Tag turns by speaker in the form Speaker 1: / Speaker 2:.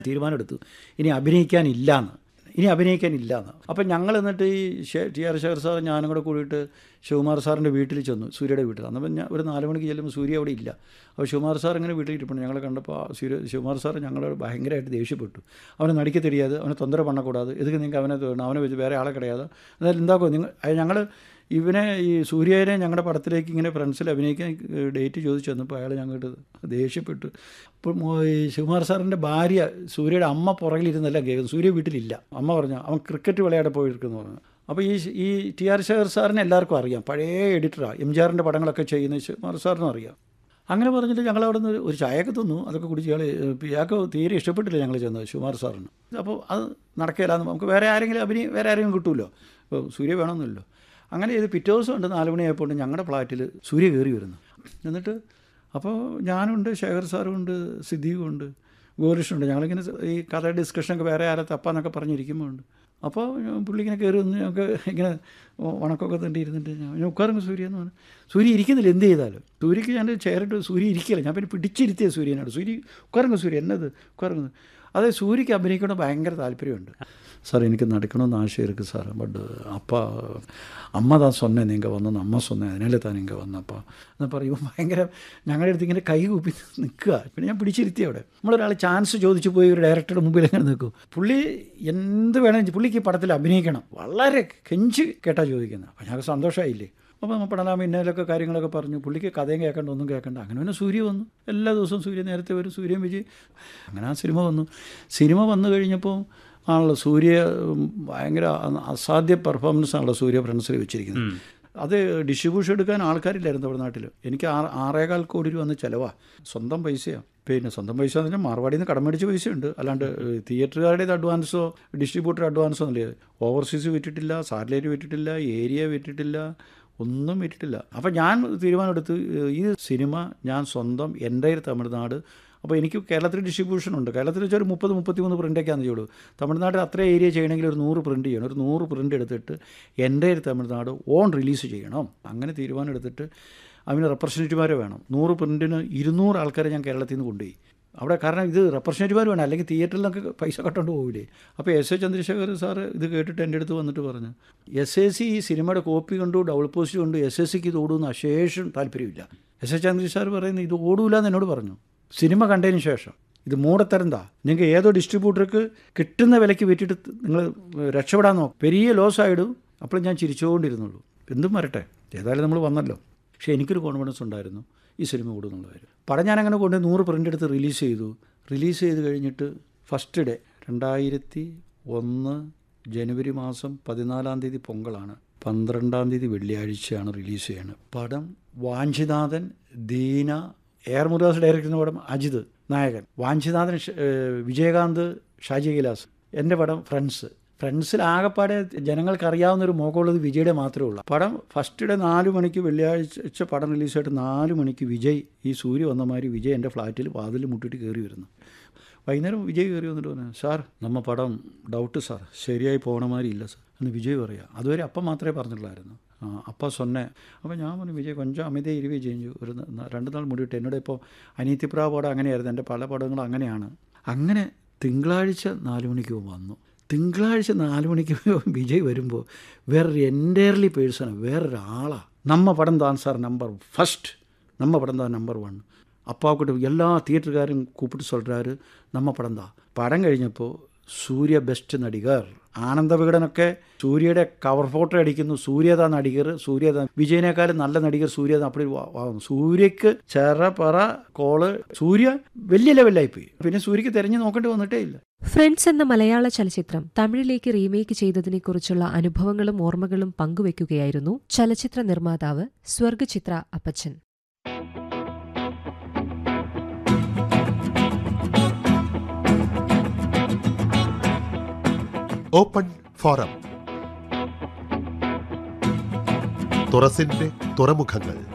Speaker 1: തീരുമാനമെടുത്തു ഇനി അഭിനയിക്കാനില്ലാന്ന് ഇനി അഭിനയിക്കാനില്ലാന്ന് അപ്പം ഞങ്ങൾ എന്നിട്ട് ഈ ഷെ- ടി ആർ ശേഖർ സാർ ഞാനും കൂടെ കൂടിയിട്ട് ശിവകുമാർ സാറിൻ്റെ വീട്ടിൽ ചെന്നു സൂര്യയുടെ വീട്ടിൽ അന്നപ്പം ഞാൻ ഒരു നാല് മണിക്ക് ചെല്ലുമ്പോൾ സൂര്യ അവിടെ ഇല്ല അപ്പോൾ ശിവകുമാർ സാർ ഇങ്ങനെ വീട്ടിൽ ഇരിപ്പുണ്ട് ഞങ്ങളെ കണ്ടപ്പോൾ ആ സൂര്യ ശിവകുമാർ സാർ ഞങ്ങളോട് ഭയങ്കരമായിട്ട് ദേഷ്യപ്പെട്ടു അവനെ നടിക്ക് തെരിയാതെ അവനെ തൊന്തര പണ്ണക്കൂടാതെ ഇതൊക്കെ നിങ്ങൾക്ക് അവനെ തോന്നണം അവനെ വെച്ച് വേറെ ആളെ കിടയാതെ എന്നാലും എന്താക്കോ നിങ്ങൾ ഞങ്ങൾ ഇവനെ ഈ സൂര്യനെ ഞങ്ങളുടെ പടത്തിലേക്ക് ഇങ്ങനെ ഫ്രണ്ട്സിൽ അഭിനയിക്കാൻ ഡേറ്റ് ചോദിച്ചു വന്നപ്പോൾ അയാൾ ഞങ്ങൾക്ക് ദേഷ്യപ്പെട്ടു അപ്പോൾ മോ- ഈ ശിവകുമാർ സാറിൻ്റെ ഭാര്യ സൂര്യയുടെ അമ്മ പുറകിലിരുന്നെല്ലാം കേൾക്കുന്നു സൂര്യ വീട്ടിലില്ല അമ്മ പറഞ്ഞു അവൻ ക്രിക്കറ്റ് വിളയാടെ പോയിരിക്കുന്നു പറഞ്ഞു അപ്പോൾ ഈ ഈ ടി ആർ ശേഖർ സാറിനെ എല്ലാവർക്കും അറിയാം പഴയ എഡിറ്ററാണ് എം ജി ആറിൻ്റെ പടങ്ങളൊക്കെ ചെയ്യുന്ന ശിവകുമാർ സാറിനും അറിയാം അങ്ങനെ പറഞ്ഞിട്ട് ഞങ്ങൾ അവിടെ നിന്ന് ഒരു ചായയൊക്കെ തന്നു അതൊക്കെ കുടിച്ച് ഇയാൾ ഇയാൾക്ക് തീരെ ഇഷ്ടപ്പെട്ടില്ല ഞങ്ങൾ ചെന്നത് ശിവകുമാർ സാറിന് അപ്പോൾ അത് നടക്കില്ലാന്ന് നമുക്ക് വേറെ ആരെങ്കിലും അഭിനയം വേറെ ആരെങ്കിലും കിട്ടുമല്ലോ ഇപ്പോൾ സൂര്യ വേണമെന്നില്ലല്ലോ അങ്ങനെ ഇത് പിറ്റേ ദിവസം ഉണ്ട് നാല് മണിയായപ്പോൾ ഞങ്ങളുടെ ഫ്ലാറ്റിൽ സൂര്യ കയറി വരുന്നു എന്നിട്ട് അപ്പോൾ ഞാനുണ്ട് ശേഖർ സാറും ഉണ്ട് സിദ്ദീഖും ഉണ്ട് ഗോരിഷുണ്ട് ഞങ്ങളിങ്ങനെ ഈ കഥ ഡിസ്കഷനൊക്കെ വേറെ ആരെ തപ്പാന്നൊക്കെ പറഞ്ഞിരിക്കുമ്പോൾ ഉണ്ട് അപ്പോൾ പുള്ളി ഇങ്ങനെ കയറി വന്ന് ഞങ്ങൾക്ക് ഇങ്ങനെ വണക്കമൊക്കെ തണ്ടി ഇരുന്നിട്ട് ഞാൻ ഞാൻ ഉட்காருங்க സൂര്യ എന്ന് പറഞ്ഞു സൂര്യ ഇരിക്കുന്നില്ല എന്ത് ചെയ്താലും സൂര്യക്ക് ഞാൻ ചേരിട്ട് സൂര്യ ഇരിക്കില്ല ഞാൻ പിന്നെ പിടിച്ചിരുത്തിയ സൂര്യനാണ് സൂര്യ ഉட்காருங்க സൂര്യ എന്നത് ഉட்காருங்க അതെ സൂര്യക്ക് അഭിനയിക്കണം ഭയങ്കര താല്പര്യമുണ്ട് சார் எனக்கு நடக்கணும்னு ஆசை இருக்குது சார் பட் அப்பா അമ്മ താൻ சொன்னேன் நீங்கள் വന്നെന്ന് അമ്മ சொன்னேன் അതിനല്ലേ താൻ ഇങ്ങനെ വന്നപ്പാ എന്ന് പറയും ഭയങ്കര ഞങ്ങളുടെ അടുത്ത് ഇങ്ങനെ കൈ കൂപ്പി നിൽക്കുക പിന്നെ ഞാൻ പിടിച്ചിരുത്തി അവിടെ നമ്മളൊരാൾ ചാൻസ് ചോദിച്ചു പോയി ഒരു ഡയറക്ടറുടെ മുമ്പിൽ എങ്ങനെ നിൽക്കും പുള്ളി എന്ത് വേണമെങ്കിൽ പുള്ളിക്ക് ഈ പടത്തിൽ അഭിനയിക്കണം വളരെ കെഞ്ചി കേട്ടാ ചോദിക്കുന്നത് അപ്പോൾ ഞങ്ങൾക്ക് സന്തോഷമായില്ലേ അപ്പോൾ നമ്മൾ പടലാമ ഇന്നലൊക്കെ കാര്യങ്ങളൊക്കെ പറഞ്ഞു പുള്ളിക്ക് കഥയും കേൾക്കണ്ട ഒന്നും കേൾക്കണ്ട അങ്ങനെ പിന്നെ സൂര്യ വന്നു എല്ലാ ദിവസവും സൂര്യ നേരത്തെ വരും സൂര്യൻ വിജയ് അങ്ങനെ ആ സിനിമ വന്നു സിനിമ വന്നു കഴിഞ്ഞപ്പോൾ ആണല്ലോ സൂര്യ ഉം, ഭയങ്കര അ- അസാധ്യ പെർഫോമൻസ് ആണല്ലോ സൂര്യ ഫ്രണ്ട്സിൽ വെച്ചിരിക്കുന്നത് അത് ഡിസ്ട്രിബ്യൂഷൻ എടുക്കാൻ ആൾക്കാരില്ലായിരുന്നു നമ്മുടെ നാട്ടിൽ എനിക്ക് ആറ് ആറേകാൽ കോടി രൂപ വന്ന് ചിലവാ സ്വന്തം പൈസയാണ് പിന്നെ സ്വന്തം പൈസ എന്ന് പറഞ്ഞാൽ മാർവാടിയിൽ നിന്ന് കടം മേടിച്ച പൈസയുണ്ട് അല്ലാണ്ട് ഏഹ്, തിയേറ്ററുകാരുടേത് അഡ്വാൻസോ ഡിസ്ട്രിബ്യൂട്ടർ അഡ്വാൻസോ ഒന്നുമില്ല ഓവർസീസ് വിറ്റിട്ടില്ല സാറ്റലൈറ്റ് വിറ്റിട്ടില്ല ഏരിയ വിറ്റിട്ടില്ല ഒന്നും വിറ്റിട്ടില്ല അപ്പം ഞാൻ തീരുമാനമെടുത്ത് ഏഹ്, ഈ സിനിമ ഞാൻ സ്വന്തം എൻ്റെ തമിഴ്നാട് അപ്പോൾ എനിക്ക് കേരളത്തിൽ ഡിസ്ട്രിബ്യൂഷൻ ഉണ്ട് കേരളത്തിൽ വെച്ചാൽ ഒരു മുപ്പത് മുപ്പത്തിമൂന്ന് പ്രിൻ്റൊക്കെയാണെന്ന് ചെയ്യുള്ളൂ തമിഴ്നാട്ടിൽ അത്ര ഏരിയ ചെയ്യണമെങ്കിൽ ഒരു നൂറ് പ്രിൻ്റ് ചെയ്യണം ഒരു നൂറ് പ്രിൻ്റ് എടുത്തിട്ട് എൻ്റെ തമിഴ്നാട് ഓൺ റിലീസ് ചെയ്യണം അങ്ങനെ തീരുമാനം എടുത്തിട്ട് അതിന് റെപ്രസെൻറ്റേറ്റീവ്മാരെ വേണം നൂറ് പ്രിൻറ്റിന് ഇരുന്നൂറ് ആൾക്കാരെ ഞാൻ കേരളത്തിൽ നിന്ന് കൊണ്ടുപോയി അവിടെ കാരണം ഇത് റെപ്രസെൻറ്റേറ്റീവ്മാർ വേണം അല്ലെങ്കിൽ തിയേറ്ററിലൊക്കെ പൈസ കട്ടുകൊണ്ട് പോവില്ലേ അപ്പോൾ എസ് എ ചന്ദ്രശേഖർ സാറ് ഇത് കേട്ടിട്ട് എൻ്റെ അടുത്ത് വന്നിട്ട് പറഞ്ഞു എസ് എ സി ഈ സിനിമയുടെ കോപ്പി കണ്ടു ഡബിൾ പോസ്റ്റ് കണ്ടു എസ് എസ് സിക്ക് ഇത് ഓടുമെന്ന് അശേഷം താല്പര്യമില്ല എസ് എ ചന്ദ്ര സാർ പറയുന്നത് ഇത് ഓടൂല എന്ന് എന്നോട് പറഞ്ഞു സിനിമ കണ്ടതിന് ശേഷം ഇത് മൂടത്തരന്താ നിങ്ങൾക്ക് ഏതോ ഡിസ്ട്രിബ്യൂട്ടർക്ക് കിട്ടുന്ന വിലയ്ക്ക് വിറ്റിട്ട് നിങ്ങൾ രക്ഷപ്പെടാൻ നോക്കും പെരിയ ലോസ് ആയിടും അപ്പോൾ ഞാൻ ചിരിച്ചുകൊണ്ടിരുന്നുള്ളൂ എന്തും വരട്ടെ ഏതായാലും നമ്മൾ വന്നല്ലോ പക്ഷേ എനിക്കൊരു കോൺഫിഡൻസ് ഉണ്ടായിരുന്നു ഈ സിനിമ കൂടുന്നുള്ള കാര്യം പടം ഞാൻ അങ്ങനെ കൊണ്ട് നൂറ് പ്രിൻ്റ് എടുത്ത് റിലീസ് ചെയ്തു റിലീസ് ചെയ്ത് കഴിഞ്ഞിട്ട് ഫസ്റ്റ് ഡേ രണ്ടായിരത്തി ഒന്ന് ജനുവരി മാസം പതിനാലാം തീയതി പൊങ്കലാണ് പന്ത്രണ്ടാം തീയതി വെള്ളിയാഴ്ചയാണ് റിലീസ് ചെയ്യുന്നത് പടം വാഞ്ചിനാഥൻ ദീന എയർ മുരുദാസ് ഡയറക്ടർ ചെയ്യുന്ന പടം അജിത് നായകൻ വാഞ്ചിനാഥൻ ഷ- ഏഹ് വിജയകാന്ത് ഷാജി കൈലാസ് എൻ്റെ പടം ഫ്രണ്ട്സ് ഫ്രണ്ട്സിൽ ആകെപ്പാടെ ജനങ്ങൾക്ക് അറിയാവുന്ന ഒരു മുഖമുള്ളത് വിജയുടെ മാത്രമേ ഉള്ളൂ പടം ഫസ്റ്റ് ഡേ നാല് മണിക്ക് വെള്ളിയാഴ്ച പടം റിലീസായിട്ട് നാല് മണിക്ക് വിജയ് ഈ സൂര്യ വന്ന മാതിരി വിജയ് എൻ്റെ ഫ്ലാറ്റിൽ വാതിൽ മുട്ടിട്ട് കയറി വരുന്നു വൈകുന്നേരം വിജയ് കയറി വന്നിട്ട് പറഞ്ഞു സാർ നമ്മ പടം ഡൗട്ട് സാർ ശരിയായി പോകണ മാതിരി ഇല്ല സാർ എന്ന് വിജയ് പറയാം അതുവരെ അപ്പം മാത്രമേ പറഞ്ഞിട്ടുള്ളായിരുന്നു ആ അപ്പ സൊന്നെ അപ്പോൾ ഞാൻ പറഞ്ഞു വിജയ് കൊഞ്ചം അമിത ഇരുവി ചെയ്തു ഒരു ന- രണ്ട് നാൾ മുടിയിട്ട് എന്നോട് ഇപ്പോൾ അനീതിപ്രാ പടം അങ്ങനെയായിരുന്നു എൻ്റെ പല പടങ്ങളും അങ്ങനെയാണ് അങ്ങനെ തിങ്കളാഴ്ച നാല് മണിക്ക് വന്നു തിങ്കളാഴ്ച നാല് മണിക്ക് വിജയ് വരുമ്പോൾ വേറൊരു എൻറ്റയർലി പേഴ്സണാണ് വേറൊരാളാണ് നമ്മ പടം താൻ സാർ നമ്പർ ഫസ്റ്റ് நம்ம படம் தான் நம்பர் ஒன் அப்பாவுக்கிட்ட எல்லா தியேட்டருக்காரும் கூப்பிட்டு சொல்கிறாரு நம்ம படம் தான் പടം കഴിഞ്ഞപ്പോൾ സൂര്യ ബെസ്റ്റ് നടികർ ആനന്ദ വികടനൊക്കെ സൂര്യയുടെ കവർ ഫോട്ടോ അടിക്കുന്നു സൂര്യത നടികർ സൂര്യത വിജയനേക്കാളും നല്ല നടികർ സൂര്യത അപ്പടി ആവുന്നു സൂര്യക്ക് ചെറ പറ കോള് സൂര്യ വലിയ ലെവലിലായിപ്പോയി പിന്നെ സൂര്യക്ക് തിരഞ്ഞു നോക്കേണ്ടി വന്നിട്ടേ ഇല്ല
Speaker 2: ഫ്രണ്ട്സ് എന്ന മലയാള ചലച്ചിത്രം തമിഴിലേക്ക് റീമേക്ക് ചെയ്തതിനെക്കുറിച്ചുള്ള അനുഭവങ്ങളും ഓർമ്മകളും പങ്കുവയ്ക്കുകയായിരുന്നു ചലച്ചിത്ര നിർമ്മാതാവ് സ്വർഗചിത്ര അപ്പച്ചൻ
Speaker 3: ഓപ്പൺ ഫോറം തുറസിന്റെ തുറമുഖങ്ങൾ